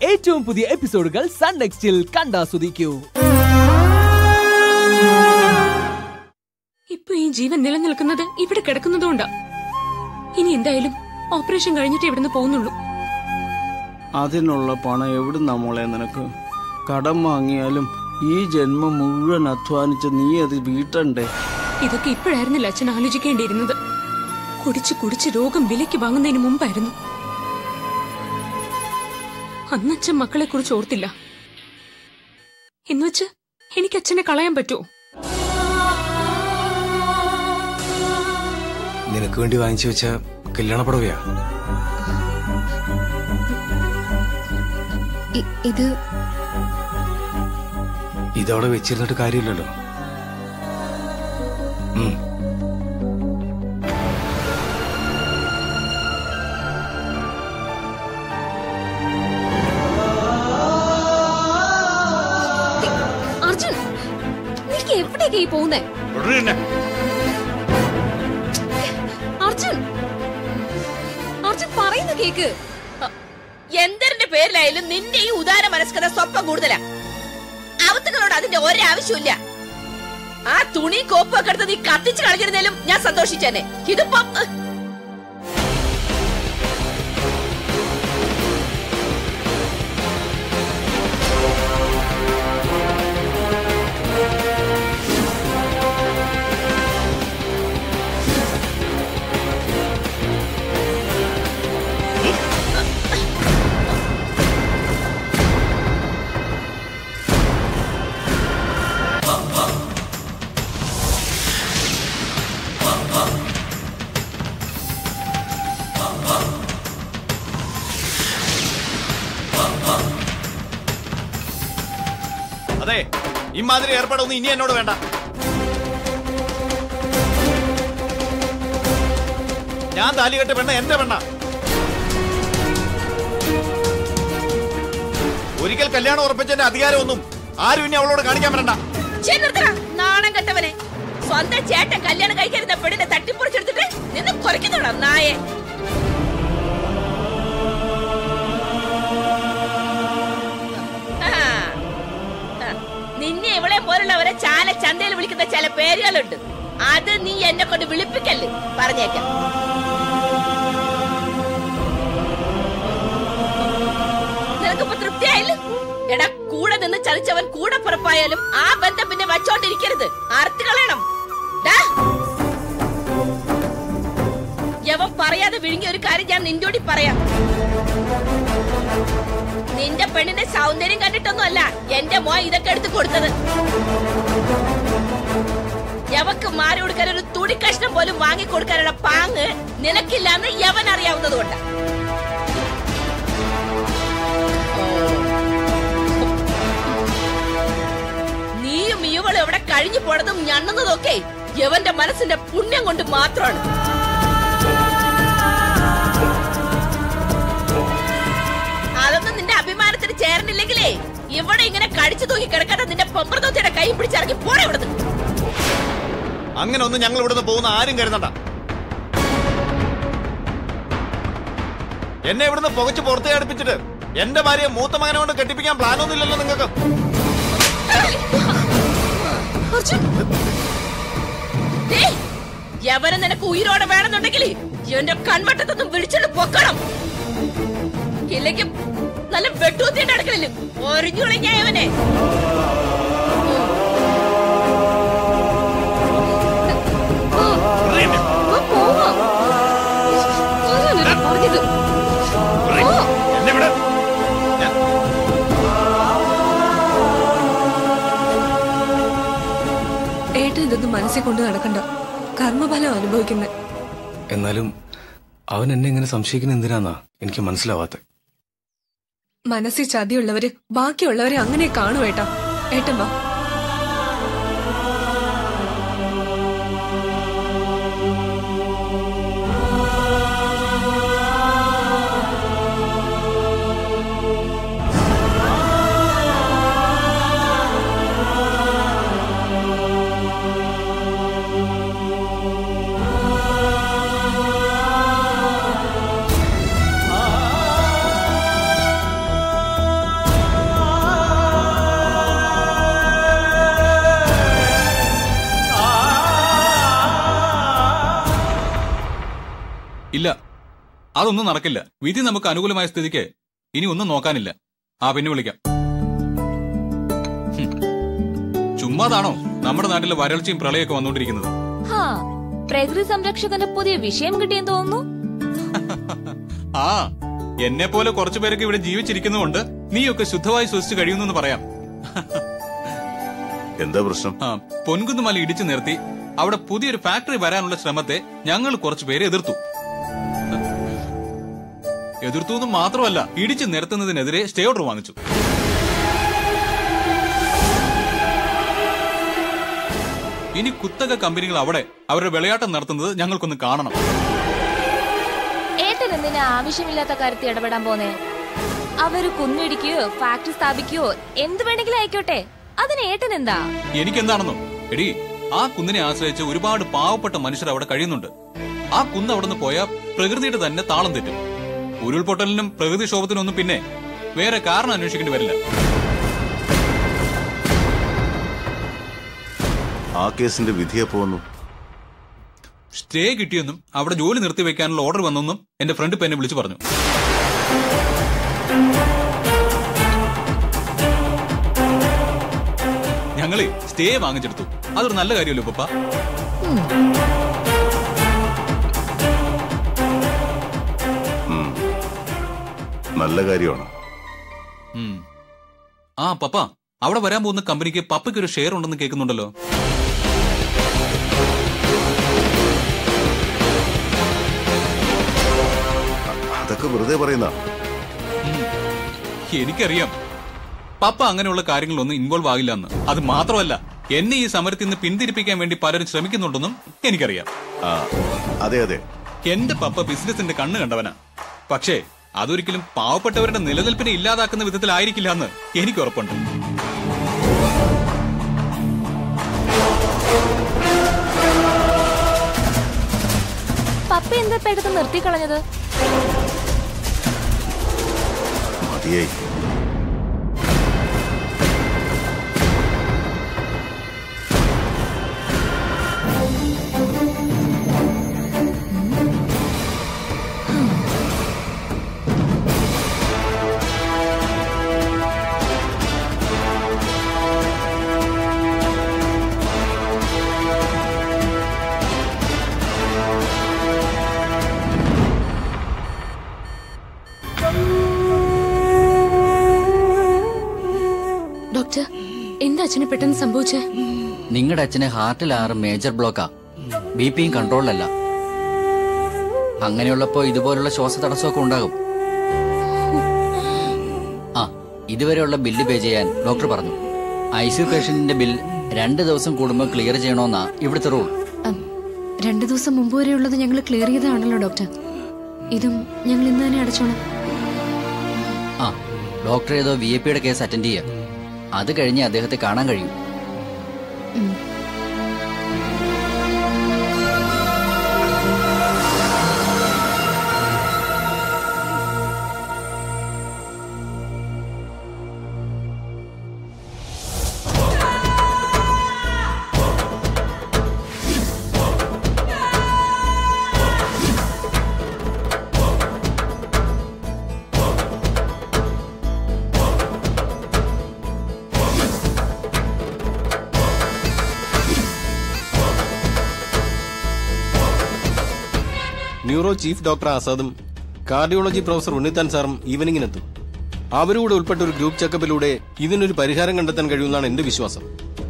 ഏറ്റവും പുതിയ എപ്പിസോഡുകൾ സൺ നെക്സ്റ്റിൽ കണ്ടാസ്വദിക്കൂ ഇപ്പൊ ഈ ജീവൻ നിലനിൽക്കുന്നത് ഇവിടെ കിടക്കുന്നതുകൊണ്ടാ ഇനി എന്തായാലും ഓപ്പറേഷൻ കഴിഞ്ഞിട്ട് ഇവിടുന്ന് പോകുന്നുള്ളൂ അതിനുള്ള പണം എവിടുന്നാ മോളെ നിനക്ക് കടം വാങ്ങിയാലും ഈ ജന്മം മുഴുവൻ അധ്വാനിച്ച് നീ അത് വീട്ടണ്ടേ ഇതൊക്കെ ഇപ്പോഴായിരുന്നില്ല അച്ഛൻ ആലോചിക്കേണ്ടിയിരുന്നത് കുടിച്ച് കുടിച്ച് രോഗം വിലയ്ക്ക് വാങ്ങുന്നതിന് മുമ്പായിരുന്നു അന്നച്ഛൻ മക്കളെ കുറിച്ച് ഓർത്തില്ല എന്നുവെച്ച് എനിക്ക് അച്ഛനെ കളയാൻ പറ്റുമോ നിനക്ക് വേണ്ടി വാങ്ങിച്ചു വെച്ച കല്യാണപ്പടവയാ ഇ- ഇത് ഇതവിടെ വെച്ചിരുന്നിട്ട് കാര്യമില്ലല്ലോ ഉം. അർജുൻ നീക്ക് എവിടേക്കാ ഈ പോകുന്നേ അർജുൻ അർജുൻ പറയുന്ന കേക്ക് എന്തിന്റെ പേരിലായാലും നിന്റെ ഈ ഉദാര മനസ്കത സ്വപ്പം കൂടുതലാ അവത്തുകളോട് അതിന്റെ ഒരാവശ്യമില്ല ആ തുണി കോപ്പൊക്കെ എടുത്ത് നീ കത്തിച്ച് കളഞ്ഞിരുന്നാലും ഞാൻ സന്തോഷിച്ചേനെ ഇതിപ്പം ഉഹ്, അതെ ഇമാതിരി ഏർപ്പാടൊന്നും ഇനി എന്നോട് വേണ്ട ഞാൻ താലി കെട്ട പെണ്ണ എന്റെ പെണ്ണ ഒരിക്കൽ കല്യാണം ഉറപ്പിച്ചതിന്റെ അധികാരമൊന്നും ആരും ഇനി അവളോട് കാണിക്കാൻ വരണ്ട ഛെ, നിർത്തടാ, നാണം കെട്ടവനെ സ്വന്തം ചേട്ടൻ കല്യാണം കഴിക്കാരുന്ന പെണ്ണിനെ തട്ടിപ്പൊളിച്ചെടുത്തിട്ട് നിന്ന് കുറയ്ക്കുന്നുണ്ടോ നായെ ആ, ആ, നിന്നെ ഇവളെ പോലുള്ളവരെ ചാല ചന്തയിൽ വിളിക്കുന്ന ചില പേരുകളുണ്ട് അത് നീ എന്നെ കൊണ്ട് വിളിപ്പിക്കല്ലേ പറഞ്ഞേക്കാം നിനക്കിപ്പോ തൃപ്തിയായില്ലേ എടാ കൂടെ നിന്ന് ചതിച്ചവൻ കൂടെ പുറപ്പായാലും ആ ബന്ധം പിന്നെ വച്ചോണ്ടിരിക്കരുത് അറുത്ത് കളയണം ഡാ. യവൻ പറയാതെ വിഴുങ്ങിയ ഒരു കാര്യം ഞാൻ നിന്നോടി പറയാം നിന്റെ പെണ്ണിന്റെ സൗന്ദര്യം കണ്ടിട്ടൊന്നും അല്ല എന്റെ മോ ഇതൊക്കെ എടുത്ത് കൊടുത്തത് യവക്ക് മാറി കൊടുക്കാൻ ഒരു തുണി കഷ്ണം പോലും വാങ്ങി കൊടുക്കാനുള്ള പാങ്ങ് നിനക്കില്ലാന്ന് യവൻ അറിയാവുന്നത് കൊണ്ടാ നീയും ഇവളും എവിടെ കഴിഞ്ഞു പോണതും ഞണ്ണുന്നതൊക്കെ യവന്റെ മനസ്സിന്റെ പുണ്യം കൊണ്ട് മാത്രമാണ് അതൊന്നും നിന്റെ അഭിമാനത്തിന് ചേർന്നില്ലെങ്കിലേ ഇവിടെ ഇങ്ങനെ കടിച്ചു തൂക്കി കിടക്കാതെ നിന്റെ പമ്പർത്തോത്തിയുടെ കൈ പിടിച്ചിറങ്ങി പോടെ ഇവിടുന്ന് അങ്ങനെ ഒന്നും ഞങ്ങൾ ഇവിടുന്ന് പോകുന്ന ആരും കരുതണ്ട എന്നെ ഇവിടുന്ന് പുകച്ച് പുറത്തേ അടുപ്പിച്ചിട്ട് എന്റെ ഭാര്യയെ മൂത്ത മകനെ കൊണ്ട് കെട്ടിപ്പിക്കാൻ പ്ലാനൊന്നും ഇല്ലല്ലോ നിങ്ങൾക്ക് ദേ, യവനെ നിനക്ക് ഉയിരോടെ വേണമെന്നുണ്ടെങ്കിൽ എന്റെ കൺവട്ടത്തൊന്നും വിളിച്ചോണ്ട് പൊക്കണം ഇല്ലെങ്കിൽ നല്ല വെട്ടൂത്തിന്റെ അടുക്കളില് ഒരിഞ്ഞുളിഞ്ഞ യവനെ പറഞ്ഞത് എന്നെ ഇവിടെ ഏട്ടൻ ഇതൊന്നും മനസ്സിൽ കൊണ്ട് നടക്കണ്ട കർമ്മഫലം അനുഭവിക്കുന്നത് എന്നാലും അവൻ എന്നെ ഇങ്ങനെ സംശയിക്കുന്ന എന്തിനാന്നാ എനിക്ക് മനസ്സിലാവാത്ത മനസ്സിൽ ചതിയുള്ളവര് ബാക്കിയുള്ളവരെ അങ്ങനെ കാണൂ ഏട്ടാ ഏട്ടൻ വാ അതൊന്നും നടക്കില്ല വിധി നമുക്ക് അനുകൂലമായ സ്ഥിതിക്ക് ഇനി ഒന്നും നോക്കാനില്ല ആ പിന്നെ വിളിക്കാം ഹും. ചുമ്മാതാണോ നമ്മുടെ നാട്ടിലെ വരൾച്ചയും പ്രളയൊക്കെ വന്നുകൊണ്ടിരിക്കുന്നത് ഹാ പ്രകൃതി സംരക്ഷകന്റെ പുതിയ വിഷയം കിട്ടിയെന്ന് തോന്നുന്നു ആ എന്നെ പോലെ കുറച്ചു പേരൊക്കെ ഇവിടെ ജീവിച്ചിരിക്കുന്നതുകൊണ്ട് നീയൊക്കെ ശുദ്ധമായി ശ്വസിച്ച് കഴിയുന്നു പറയാം എന്താ പ്രശ്നം ആ പൊൻകുന്നുമല ഇടിച്ചു നിർത്തി അവിടെ പുതിയൊരു ഫാക്ടറി വരാനുള്ള ശ്രമത്തെ ഞങ്ങൾ കുറച്ചു പേര് എതിർത്തു എതിർത്തു എന്ന് മാത്രമല്ല ഇടിച്ചു നിരത്തുന്നതിനെതിരെ സ്റ്റേ ഓർഡർ വാങ്ങിച്ചു ഇനി കുത്തക കമ്പനികൾ അവിടെ അവരുടെ വിളയാട്ടം നടത്തുന്നത് ഞങ്ങൾക്കൊന്ന് കാണണം ഏട്ടൻ എന്തിനാ ആവശ്യമില്ലാത്ത കാര്യത്തിൽ ഇടപെടാൻ പോന്നേ അവര് കുന്നിടിക്കുകയോ ഫാക്ടറി സ്ഥാപിക്കുകയോ എന്ത് വേണമെങ്കിലും ആയിക്കോട്ടെ അതിന് ഏട്ടൻ എന്താ എനിക്കെന്താണെന്നോ എടി ആ കുന്നിനെ ആശ്രയിച്ച് ഒരുപാട് പാവപ്പെട്ട മനുഷ്യർ അവിടെ കഴിയുന്നുണ്ട് ആ കുന്ന് അവിടെ നിന്ന് പോയാൽ പ്രകൃതിയുടെ തന്നെ താളം തെറ്റും ഉരുൾപൊട്ടലിനും പ്രകൃതിക്ഷോഭത്തിനൊന്നും പിന്നെ വേറെ കാരണം അന്വേഷിക്കേണ്ടി വരില്ല ആ കേസിന്റെ വിധി എപ്പോ വന്നു സ്റ്റേ കിട്ടിയെന്നും അവിടെ ജോലി നിർത്തിവെക്കാനുള്ള ഓർഡർ വന്നെന്നും എന്റെ ഫ്രണ്ട് ഇപ്പൊ എന്നെ വിളിച്ചു പറഞ്ഞു ഞങ്ങളെ സ്റ്റേ വാങ്ങിച്ചെടുത്തു അതൊരു നല്ല കാര്യമല്ലോ പപ്പ ഉം. നല്ല കാര്യമാണ് ഉം. ആ പപ്പ അവിടെ വരാൻ പോകുന്ന കമ്പനിക്ക് പപ്പയ്ക്ക് ഒരു ഷെയർ ഉണ്ടെന്ന് കേൾക്കുന്നുണ്ടല്ലോ അതൊക്കെ വെറുതെ പറയുന്ന എനിക്കറിയാം പപ്പ അങ്ങനെയുള്ള കാര്യങ്ങളൊന്നും ഇൻവോൾവ് ആകില്ല എന്ന് അത് മാത്രമല്ല എന്നെ ഈ സമരത്തിൽ നിന്ന് പിന്തിരിപ്പിക്കാൻ വേണ്ടി പലരും ശ്രമിക്കുന്നുണ്ടെന്നും എനിക്കറിയാം ആ അതെ അതെ എന്റെ പപ്പ ബിസിനസിന്റെ കണ്ണ് കണ്ടവനാ പക്ഷേ അതൊരിക്കലും പാവപ്പെട്ടവരുടെ നിലനിൽപ്പിനെ ഇല്ലാതാക്കുന്ന വിധത്തിലായിരിക്കില്ല എന്ന് എനിക്ക് ഉറപ്പുണ്ട് പപ്പ എന്താ പെടുത്ത് നിർത്തിക്കളഞ്ഞത് മതിയായി ഡോക്ടർ എന്താ അച്ഛന് പെട്ടെന്ന് സംഭവിച്ചേ നിങ്ങളുടെ അച്ഛന് ഹാർട്ടിൽ ആറ് മേജർ ബ്ലോക്കാ ബി പിയും കൺട്രോളിലല്ല അങ്ങനെയുള്ളപ്പോ ഇതുപോലുള്ള ശ്വാസതടസ്സമൊക്കെ ഉണ്ടാകും ആ ഇതുവരെയുള്ള ബില്ല് പേ ചെയ്യാൻ ഡോക്ടർ പറഞ്ഞു ഐ സി പേഷ്യന്റിന്റെ ബിൽ രണ്ട് ദിവസം കൂടുമ്പോൾ ക്ലിയർ ചെയ്യണമെന്നാ ഇവിടുത്തെ റൂൾ രണ്ടു ദിവസം മുമ്പ് വരെയുള്ളത് ഞങ്ങൾ ക്ലിയർ ചെയ്തതാണല്ലോ ഡോക്ടർ ഇതും ഞങ്ങൾ ഇന്ന് തന്നെ അടച്ചോളാം ആ ഡോക്ടർ ഏതോ വി ഐ പിയുടെ കേസ് അറ്റൻഡ് ചെയ്യുക അത് കഴിഞ്ഞ് അദ്ദേഹത്തെ കാണാൻ കഴിയും ന്യൂറോ ചീഫ് ഡോക്ടർ ആസാദും കാർഡിയോളജി പ്രൊഫസർ ഉണ്ണിത്താൻ സാറും ഈവനിങ്ങിനെത്തും അവരുകൂടെ ഉൾപ്പെട്ട ഒരു ഗ്രൂപ്പ് ചെക്കപ്പിലൂടെ ഇതിനൊരു പരിഹാരം കണ്ടെത്താൻ കഴിയുമെന്നാണ് എന്റെ വിശ്വാസം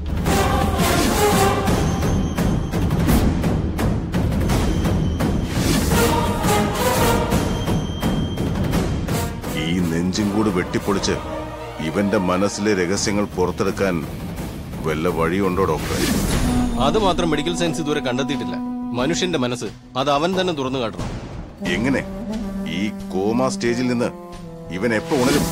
ഈ നെഞ്ചും കൂട് വെട്ടിപ്പൊളിച്ച് ഇവന്റെ മനസ്സിലെ രഹസ്യങ്ങൾ പുറത്തെടുക്കാൻ വല്ല വഴിയുണ്ടോ ഡോക്ടറെ അത് മാത്രം മെഡിക്കൽ സയൻസ് ഇതുവരെ കണ്ടെത്തിയിട്ടില്ല മനുഷ്യന്റെ മനസ്സ് അത് അവൻ തന്നെ തുറന്നു കാട്ടണം എങ്ങനെ ഈ കോമ സ്റ്റേജിൽ നിന്ന് ഇവൻ എപ്പോ ഉണരും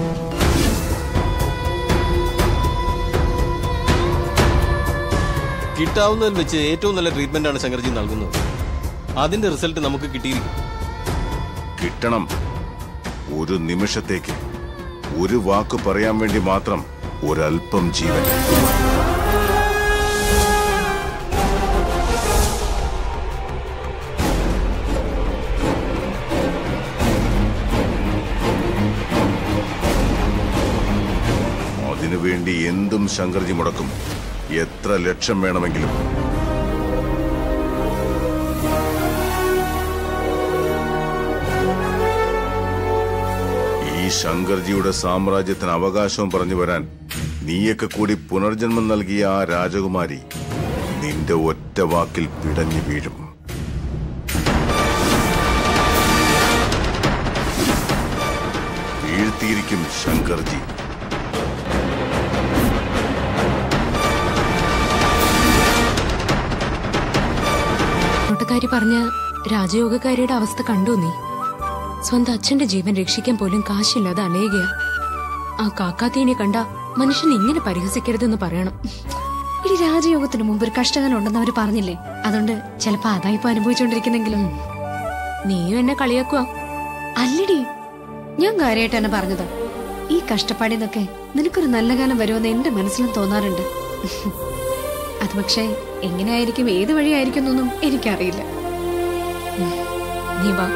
കിട്ടാവുന്നതിൽ വെച്ച് ഏറ്റവും നല്ല ട്രീറ്റ്മെന്റ് ആണ് ശങ്കർജി നൽകുന്നത് അതിന്റെ റിസൾട്ട് നമുക്ക് കിട്ടിയിരിക്കും കിട്ടണം ഒരു നിമിഷത്തേക്ക് ഒരു വാക്ക് പറയാൻ വേണ്ടി മാത്രം ഒരല്പം ജീവൻ അതിനുവേണ്ടി എന്തും ശങ്കർജി മുടക്കും എത്ര ലക്ഷം വേണമെങ്കിലും ഈ ശങ്കർജിയുടെ സാമ്രാജ്യത്തിന് അവകാശവും പറഞ്ഞു വരാൻ നീയൊക്കെ കൂടി പുനർജന്മം നൽകിയ ആ രാജകുമാരി നിന്റെ ഒറ്റ വാക്കിൽ പിടഞ്ഞു വീഴും വീഴ്ത്തിയിരിക്കും ശങ്കർജി നോട്ടക്കാരി പറഞ്ഞ രാജയോഗക്കാരിയുടെ അവസ്ഥ കണ്ടു നീ സ്വന്തം അച്ഛന്റെ ജീവൻ രക്ഷിക്കാൻ പോലും കാശില്ലാതെ അലയുകയാ ആ കാക്കാത്തീനെ കണ്ട മനുഷ്യൻ ഇങ്ങനെ പരിഹസിക്കരുതെന്ന് പറയണം ഇനി രാജയോഗത്തിന് മുമ്പ് ഒരു കഷ്ടകാലം ഉണ്ടെന്ന് അവര് പറഞ്ഞില്ലേ അതുകൊണ്ട് ചിലപ്പോ അതായിപ്പോ അനുഭവിച്ചോണ്ടിരിക്കുന്നെങ്കിലും നീയും എന്നെ കളിയാക്കുക അല്ലടി ഞാൻ കാര്യമായിട്ട് തന്നെ പറഞ്ഞത് ഈ കഷ്ടപ്പാടിന്നൊക്കെ നിനക്കൊരു നല്ല കാലം വരുമെന്ന് എന്റെ മനസ്സിലും തോന്നാറുണ്ട് അത് പക്ഷേ എങ്ങനെയായിരിക്കും ഏത് വഴിയായിരിക്കും എന്നൊന്നും എനിക്കറിയില്ല നീ വാ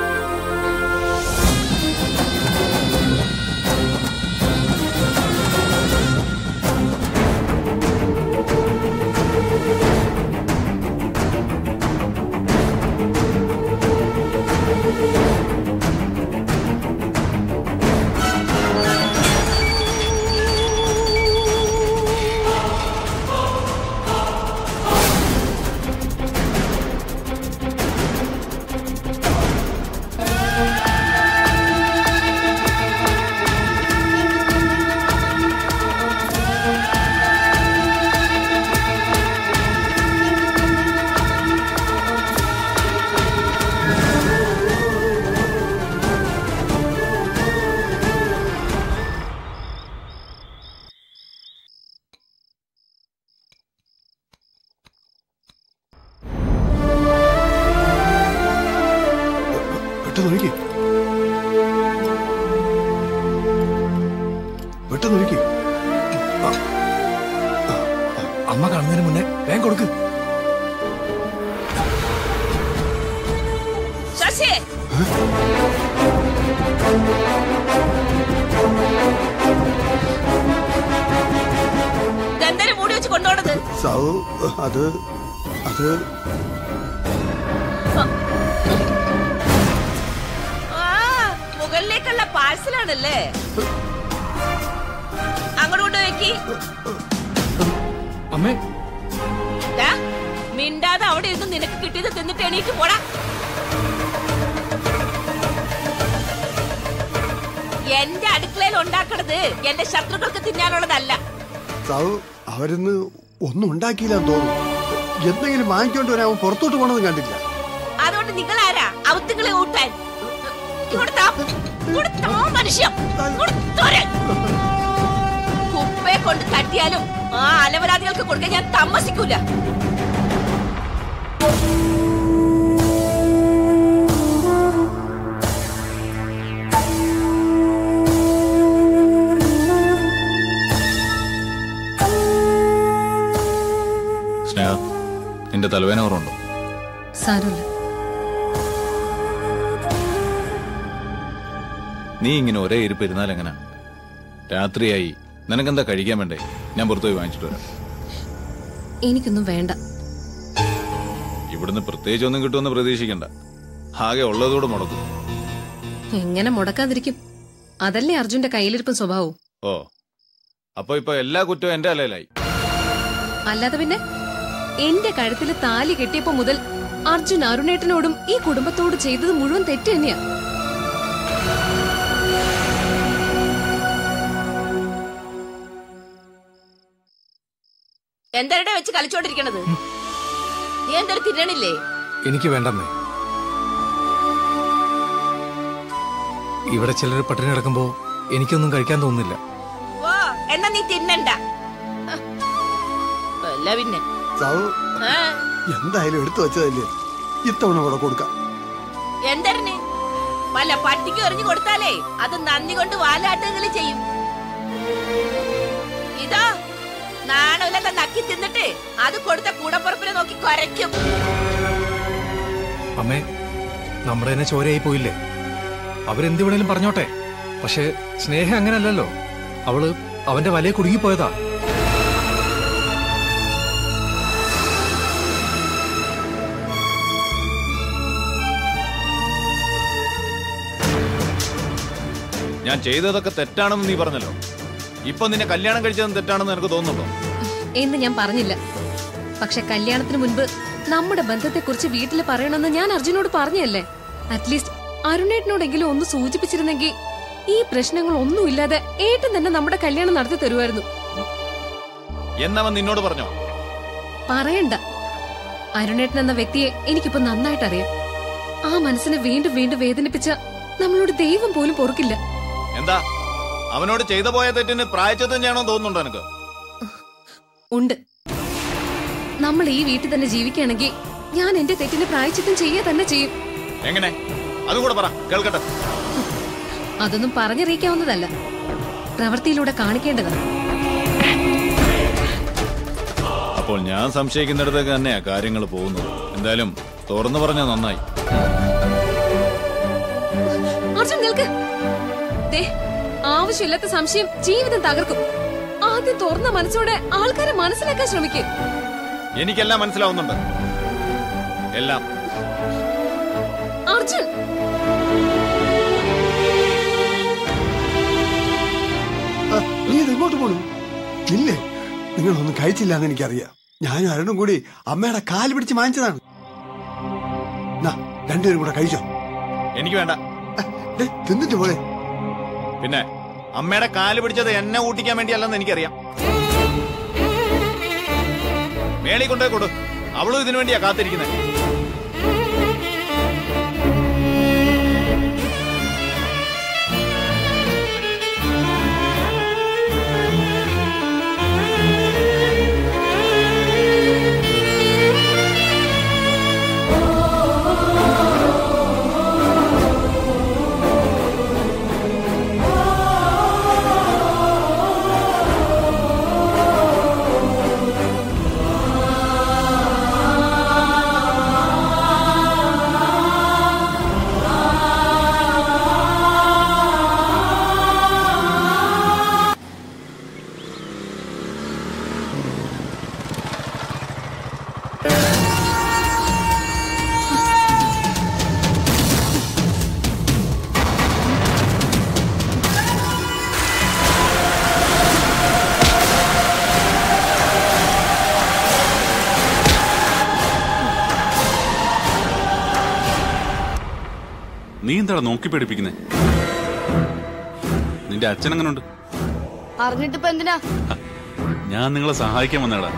പെട്ടെന്ന് ഒഴുകി പെട്ടെന്ന് ഒഴുകി അമ്മ കാണുന്നതിന് മുന്നേ വേഗം കൊടുക്ക് ശശി ഇതെന്തായാലും മൂടി വെച്ച് കൊണ്ടുപോണത് സൗ അത് അത് ആ മുകളിലേക്കുള്ള പാഴ്സലാണല്ലേ അങ്ങോട്ട് കൊണ്ട് വെക്കി അമ്മേ ദാ, മിണ്ടാതെ അവിടെ ഇരുന്ന് നിനക്ക് കിട്ടിയത് തിന്നിട്ട് എണീറ്റ് പോടാ എന്റെ അടുക്കളയിൽ ഉണ്ടാക്കണത് എന്റെ ശത്രുക്കൾക്ക് തിന്നാനുള്ളതല്ല സൗ അവരിന്ന് ഒന്നും ഉണ്ടാക്കിയില്ലെന്ന് തോന്നുന്നു എന്തെങ്കിലും വാങ്ങിക്കൊണ്ട് വരാൻ അവൻ പുറത്തോട്ട് പോണെന്ന് കണ്ടില്ല അതുകൊണ്ട് നിങ്ങൾ ആരാ അവത്തുങ്ങളെ ഊട്ടാൻ ഇങ്ങോട്ട് താ. ഇങ്ങോട്ട് താ, മനുഷ്യ ഇങ്ങോട്ട് തോരാൻ. കുപ്പയെ കൊണ്ട് തട്ടിയാലും ആ അലവരാദികൾക്ക് കൊടുക്കാൻ ഞാൻ താമസിക്കൂല സ്നേഹ നിന്റെ തലവേന ഓർമ്മയുണ്ടോ സാരമില്ല നീ ഇങ്ങനെ ഒരേ ഇരിപ്പ് ഇരുന്നാൽ എങ്ങനെ രാത്രിയായി നിനക്കെന്താ കഴിക്കാൻ വേണ്ടേ ഞാൻ പുറത്തുപോയി വാങ്ങിച്ചിട്ട് വരാം എനിക്കൊന്നും വേണ്ട ഇവിടുന്ന് പ്രത്യേകിച്ച് ഒന്നും കിട്ടുമെന്ന് പ്രതീക്ഷിക്കണ്ട ആകെ ഉള്ളതുകൂടെ മുടക്കും എങ്ങനെ മുടക്കാതിരിക്കും അതല്ലേ അർജുന്റെ കയ്യിലിരിപ്പും സ്വഭാവവും ഓ അപ്പൊ ഇപ്പൊ എല്ലാ കുറ്റവും എന്റെ അലയിലായി അല്ലാതെ പിന്നെ എന്റെ കഴുത്തിൽ താലി കെട്ടിയപ്പോ മുതൽ അർജുൻ അരുണേട്ടനോടും ഈ കുടുംബത്തോട് ചെയ്തത് മുഴുവൻ തെറ്റ് തന്നെയാ എന്താരുടെ വെച്ച് കളിച്ചോണ്ടിരിക്കണത് നീ എന്തൊരു തിന്നണില്ലേ എനിക്ക് വേണ്ടമ്മേ ഇവിടെ ചിലർ പട്ടിണി കിടക്കുമ്പോ എനിക്കൊന്നും കഴിക്കാൻ തോന്നുന്നില്ല ഓ എന്നാ നീ തിന്നണ്ട ഹ്. അല്ല പിന്നെ സൗ ആ, എന്തായാലും എടുത്തു വെച്ചതല്ലേ ഇത്തവണ കൂടെ കൊടുക്കാം എന്തരന് വല്ല പട്ടിക്ക് എറിഞ്ഞു കൊടുത്താലേ അത് നന്ദി കൊണ്ട് വാലാട്ടുകളി ചെയ്യും ഇതോ നാണമില്ലാത്ത നക്കി തിന്നിട്ട് അത് കൊടുത്ത കൂടപ്പുറപ്പിനെ നോക്കി കൊരയ്ക്കും അമ്മേ നമ്മുടെ തന്നെ ചോരയായി പോയില്ലേ അവരെന്ത് വേണേലും പറഞ്ഞോട്ടെ പക്ഷെ സ്നേഹം അങ്ങനല്ലല്ലോ അവള് അവന്റെ വലയെ കുടുങ്ങിപ്പോയതാ ഞാൻ ചെയ്തതൊക്കെ തെറ്റാണെന്ന് നീ പറഞ്ഞല്ലോ ഇപ്പൊ നിന്നെ കല്യാണം കഴിച്ചതും തെറ്റാണെന്ന് എനിക്ക് തോന്നുന്നുണ്ടോ എന്ന് ഞാൻ പറഞ്ഞില്ല പക്ഷെ കല്യാണത്തിന് മുൻപ് നമ്മുടെ ബന്ധത്തെക്കുറിച്ച് വീട്ടിൽ പറയണമെന്ന് ഞാൻ അർജുനോട് പറഞ്ഞല്ലേ അറ്റ്ലീസ്റ്റ് അരുണേട്ടനോടെങ്കിലും ഒന്ന് സൂചിപ്പിച്ചിരുന്നെങ്കിൽ ഈ പ്രശ്നങ്ങൾ ഒന്നുമില്ലാതെ ഏട്ടൻ തന്നെ നമ്മുടെ കല്യാണം നടത്തി തരുമായിരുന്നു എന്നവൻ നിന്നോട് പറഞ്ഞോ പറയണ്ട അരുണേട്ടൻ എന്ന വ്യക്തിയെ എനിക്കിപ്പോ നന്നായിട്ട് അറിയാം ആ മനസ്സിനെ വീണ്ടും വീണ്ടും വേദനിപ്പിച്ച നമ്മളോട് ദൈവം പോലും പൊറുക്കില്ല എന്താ അവനോട് ചെയ്ത പോയ തെറ്റിന് പ്രായച്ചത്തം ചെയ്യണോ തോന്നുന്നുണ്ടോ എനിക്ക് ഉണ്ട് നമ്മൾ ഈ വീട്ടിൽ തന്നെ ജീവിക്കുകയാണെങ്കിൽ ഞാൻ എന്റെ തെറ്റിന് പ്രായച്ചിത്തം ചെയ്യുക തന്നെ ചെയ്യും എങ്ങനെ അതും കൂടെ പറ കേൾക്കട്ടെ അതൊന്നും പറഞ്ഞറിയിക്കാവുന്നതല്ല പ്രവൃത്തിയിലൂടെ കാണിക്കേണ്ടതാണ് അപ്പോൾ ഞാൻ സംശയിക്കുന്നിടത്തേക്ക് തന്നെയാ കാര്യങ്ങൾ പോകുന്നത് എന്തായാലും തുറന്നു പറഞ്ഞ നന്നായി അർജുൻ നിൽക്ക് ദേ, ആവശ്യമില്ലാത്ത സംശയം ജീവിതം തകർക്കും ആദ്യം തുറന്ന മനസ്സോടെ ആൾക്കാരെ മനസ്സിലാക്കാൻ ശ്രമിക്കും എനിക്കെല്ലാം മനസ്സിലാവുന്നുണ്ട് എല്ലാം അർജുൻ ആ, നീ ഇത് ഇങ്ങോട്ട് പോണു ഇല്ലേ നിങ്ങളൊന്നും കഴിച്ചില്ല എന്ന് എനിക്കറിയാം ഞാനും അരുണും കൂടി അമ്മയുടെ കാല് പിടിച്ച് വാങ്ങിച്ചതാണ് നാ, രണ്ടുപേരും കൂടെ കഴിച്ചോ എനിക്ക് വേണ്ട ദേ, തിന്നിട്ട് പോലെ പിന്നെ അമ്മയുടെ കാല് പിടിച്ചത് എന്നെ ഊട്ടിക്കാൻ വേണ്ടിയല്ലെന്ന് എനിക്കറിയാം മേളി കൊണ്ടേ കൊടു അവളും ഇതിനു വേണ്ടിയാ കാത്തിരിക്കുന്നത് നീ എന്താടാ നോക്കി പേടിപ്പിക്കുന്നേ നിന്റെ അച്ഛൻ എങ്ങനുണ്ട് അറിഞ്ഞിട്ടിപ്പോ എന്തിനാ ഞാൻ നിങ്ങളെ സഹായിക്കാൻ വന്നേടാ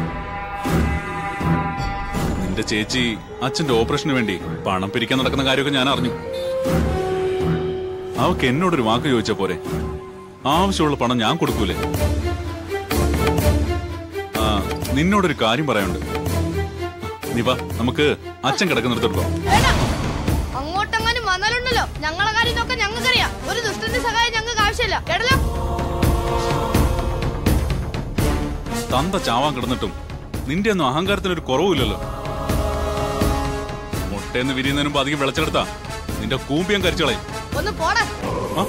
നിന്റെ ചേച്ചി അച്ഛന്റെ ഓപ്പറേഷന് വേണ്ടി പണം പിരിക്കാൻ നടക്കുന്ന കാര്യമൊക്കെ ഞാൻ അറിഞ്ഞു അവക്ക് എന്നോടൊരു വാക്ക് ചോദിച്ച പോരെ ആവശ്യമുള്ള പണം ഞാൻ കൊടുക്കൂലേ ആ നിന്നോടൊരു കാര്യം പറയാനുണ്ട് നീ വാ നമുക്ക് അച്ഛൻ കിടക്കുന്നിടത്തോട്ട് പോവാം അങ്ങോട്ടെങ്ങാനും വന്നാലുണ്ടല്ലോ ഞങ്ങളെ കാര്യം നോക്കാൻ ഞങ്ങൾക്കറിയാം ഒരു ദുഷ്ടന്റെ സഹായം ഞങ്ങൾക്ക് ആവശ്യമില്ല കേട്ടല്ലോ തന്ത ചാവാൻ കിടന്നിട്ടും നിന്റെ ഒന്നും അഹങ്കാരത്തിനൊരു കുറവുമില്ലല്ലോ മുട്ടയെന്ന് വിരിയുന്നതിന് മുമ്പ് അധികം വിളച്ചെടുത്താ നിന്റെ കൂമ്പിയം കരിച്ചളയും ഒന്ന് പോടാ ആ?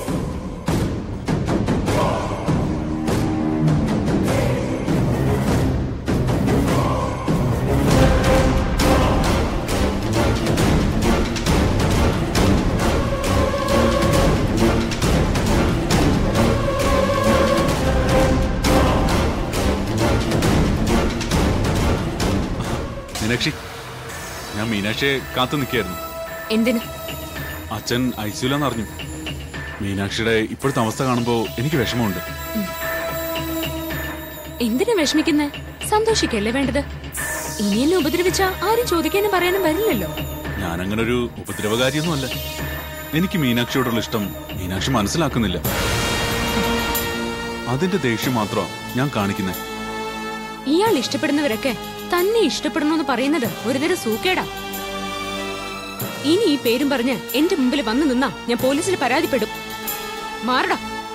മീനാക്ഷി ഞാൻ മീനാക്ഷിയെ കാത്തു നിൽക്കായിരുന്നു എന്തിന് അച്ഛൻ ഐസിയുലെന്ന് അറിഞ്ഞു മീനാക്ഷിയുടെ ഇപ്പോഴത്തെ അവസ്ഥ കാണുമ്പോ എനിക്ക് വിഷമമുണ്ട് എന്തിനാ വിഷമിക്കുന്നേ സന്തോഷിക്കല്ലേ വേണ്ടത് ഇനി എന്നെ ഉപദ്രവിച്ച ആരും ചോദിക്കാനും പറയാനും വരില്ലല്ലോ ഞാൻ അങ്ങനെ ഒരു ഉപദ്രവകാരിയൊന്നുമല്ല എനിക്ക് മീനാക്ഷിയോടുള്ള ഇഷ്ടം മീനാക്ഷി മനസ്സിലാക്കുന്നില്ല അതിന്റെ ദേഷ്യം മാത്രമാണ് ഞാൻ കാണിക്കുന്നത് ഇയാൾ ഇഷ്ടപ്പെടുന്നവരൊക്കെ തന്നെ ഇഷ്ടപ്പെടണമെന്ന് പറയുന്നത് ഒരുതരം സൂക്കേടാ ഇനി ഈ പേരും പറഞ്ഞ് എന്റെ മുമ്പിൽ വന്നു നിന്നാ ഞാൻ പോലീസിൽ പരാതിപ്പെടും മാറടാ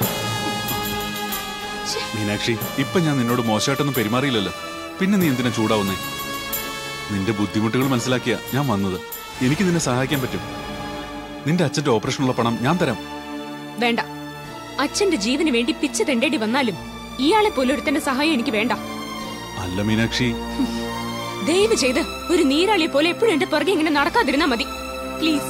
മീനാക്ഷി ഇപ്പൊ ഞാൻ നിന്നോട് മോശമായിട്ടൊന്നും പെരുമാറിയില്ലല്ലോ പിന്നെ നീ എന്തിനാ ചൂടാവുന്നേ നിന്റെ ബുദ്ധിമുട്ടുകൾ മനസ്സിലാക്കിയ ഞാൻ വന്നത് എനിക്ക് നിന്നെ സഹായിക്കാൻ പറ്റും നിന്റെ അച്ഛന്റെ ഓപ്പറേഷനുള്ള പണം ഞാൻ തരാം വേണ്ട അച്ഛന്റെ ജീവന് വേണ്ടി പിച്ച തെണ്ടേണ്ടി വന്നാലും ഇയാളെ പോലെ ഒരുത്തന്റെ സഹായം എനിക്ക് വേണ്ട അല്ല മീനാക്ഷി ദയവ് ചെയ്ത് ഒരു നീരാളിയെ പോലെ എപ്പോഴും എന്റെ പുറകെ ഇങ്ങനെ നടക്കാതിരുന്നാ മതി പ്ലീസ്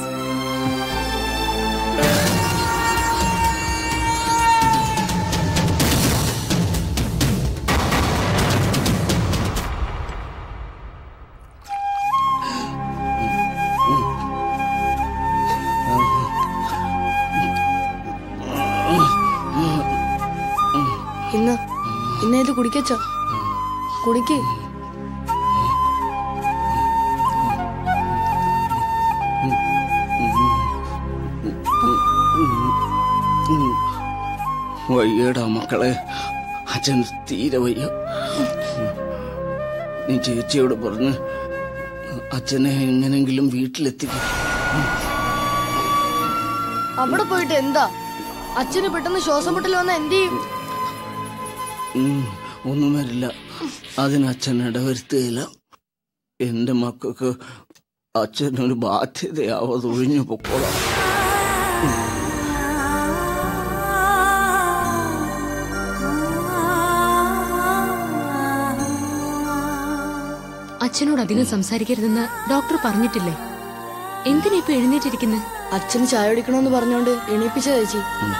ഇന്ന് ഇന്ന് ഇത് കുടിക്കച്ചോ കുടിക്ക് വയ്യടാ മക്കളെ അച്ഛൻ തീരെ വയ്യ നീ ചേച്ചിയോട് പറഞ്ഞ് അച്ഛനെ എങ്ങനെങ്കിലും വീട്ടിലെത്തിക്കും അവിടെ പോയിട്ട് എന്താ അച്ഛന് പെട്ടെന്ന് ശ്വാസം മുട്ടൽ വന്ന എന്ത് ചെയ്യും ഉം, ഒന്നും വരില്ല അതിന് അച്ഛൻ ഇടവരുത്തുകയില്ല എന്റെ മക്കൾക്ക് അച്ഛനൊരു ബാധ്യതയാവാതെ ഒഴിഞ്ഞു പൊക്കോളാം അച്ഛനോട് അധികം സംസാരിക്കരുതെന്ന് ഡോക്ടർ പറഞ്ഞിട്ടില്ലേ എന്തിനാ ഇപ്പൊ എഴുന്നേറ്റിരിക്കുന്നത് അച്ഛന് ചായ കുടിക്കണമെന്ന് പറഞ്ഞോണ്ട് എണീപ്പിച്ച ചേച്ചി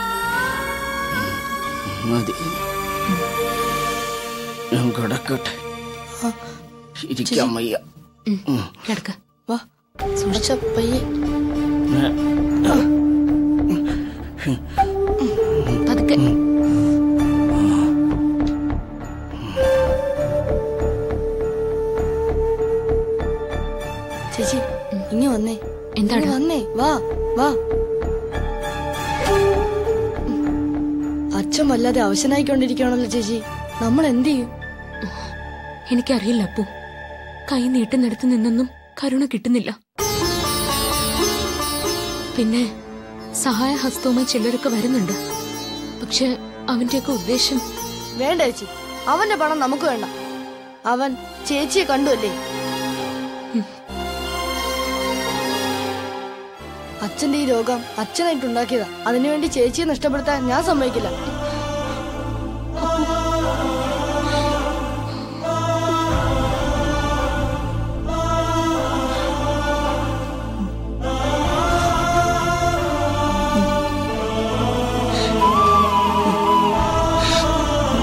മതി ഞാൻ കിടക്കട്ടെ ഇരിക്കാൻ വയ്യ ഉം. കിടക്ക വാ സൂക്ഷിച്ച പയ്യെ പതുക്കെ ചേച്ചി ഇങ്ങ വന്നേ എന്താടാ? ഇങ്ങ് വന്നേ വാ വാ അച്ഛൻ വല്ലാതെ അവശനായിക്കൊണ്ടിരിക്കുകയാണല്ലോ ചേച്ചി നമ്മൾ എന്ത് ചെയ്യും എനിക്കറിയില്ല അപ്പു കൈ നീട്ടുന്നിടത്ത് നിന്നൊന്നും കരുണ കിട്ടുന്നില്ല പിന്നെ സഹായഹസ്തവുമായി ചിലരൊക്കെ വരുന്നുണ്ട് പക്ഷെ അവന്റെയൊക്കെ ഉദ്ദേശം വേണ്ട ചേച്ചി അവന്റെ പണം നമുക്ക് വേണ്ട അവൻ ചേച്ചിയെ കണ്ടുവല്ലേ അച്ഛന്റെ ഈ രോഗം അച്ഛനായിട്ടുണ്ടാക്കിയതാ അതിനുവേണ്ടി ചേച്ചിയെ നഷ്ടപ്പെടുത്താൻ ഞാൻ സമ്മതിക്കില്ല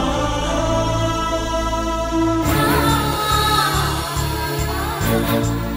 ആ